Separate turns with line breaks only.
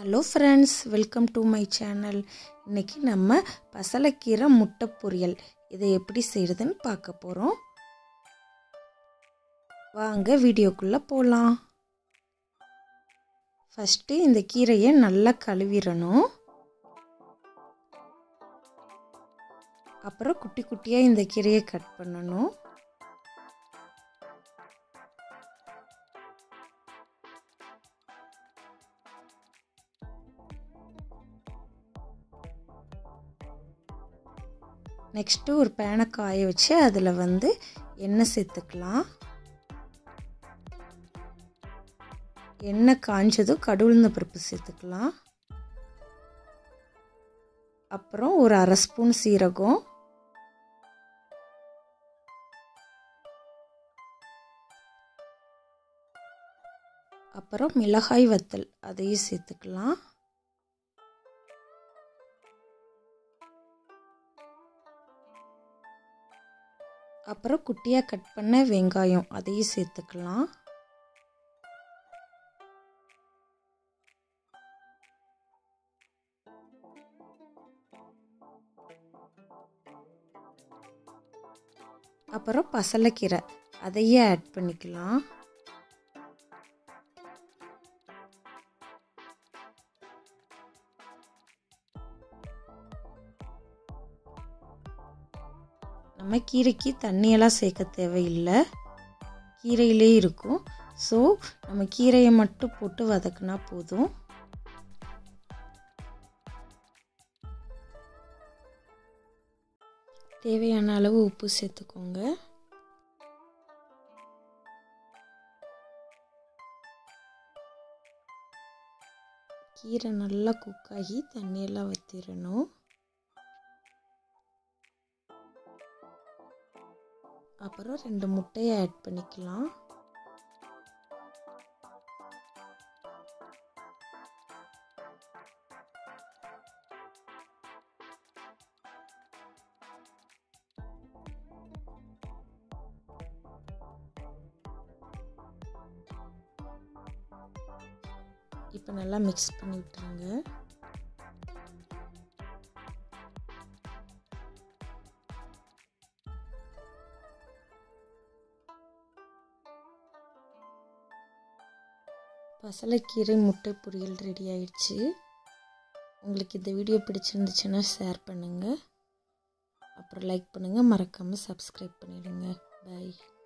hello friends welcome to my channel இன்றைக்கி நம்ம பசலைக்கீரை முட்டை பொரியல் இதை எப்படி செய்கிறதுன்னு பார்க்க போகிறோம் வாங்க வீடியோக்குள்ளே போகலாம் ஃபஸ்ட்டு இந்த கீரையை நல்லா கழுவிடணும் அப்புறம் குட்டி குட்டியாக இந்த கீரையை கட் பண்ணணும் நெக்ஸ்ட்டு ஒரு பேனை காய வச்சு அதில் வந்து எண்ணெய் சேர்த்துக்கலாம் எண்ணெய் காஞ்சதும் கடுகுழுந்த பருப்பு சேர்த்துக்கலாம் அப்புறம் ஒரு அரை ஸ்பூன் சீரகம் அப்புறம் மிளகாய் வத்தல் அதையும் சேர்த்துக்கலாம் அப்புறம் குட்டியாக கட் பண்ண வெங்காயம் அதையும் சேர்த்துக்கலாம் அப்புறம் பசலைக்கீரை அதையே ஆட் பண்ணிக்கலாம் நம்ம கீரைக்கு தண்ணியெல்லாம் சேர்க்க தேவையில்லை கீரையிலே இருக்கும் ஸோ நம்ம கீரையை மட்டும் போட்டு வதக்குனா போதும் தேவையான அளவு உப்பு சேர்த்துக்கோங்க கீரை நல்லா குக்காகி தண்ணியெல்லாம் வற்றிடணும் அப்புறம் ரெண்டு முட்டையை ஆட் பண்ணிக்கலாம் இப்போ நல்லா மிக்ஸ் பண்ணி விட்டுருங்க பசலைக்கீரை முட்டை பொரியல் ரெடி ஆயிடுச்சு உங்களுக்கு இந்த வீடியோ பிடிச்சிருந்துச்சுன்னா ஷேர் பண்ணுங்கள் அப்புறம் லைக் பண்ணுங்கள் மறக்காமல் சப்ஸ்கிரைப் பண்ணிவிடுங்க பாய்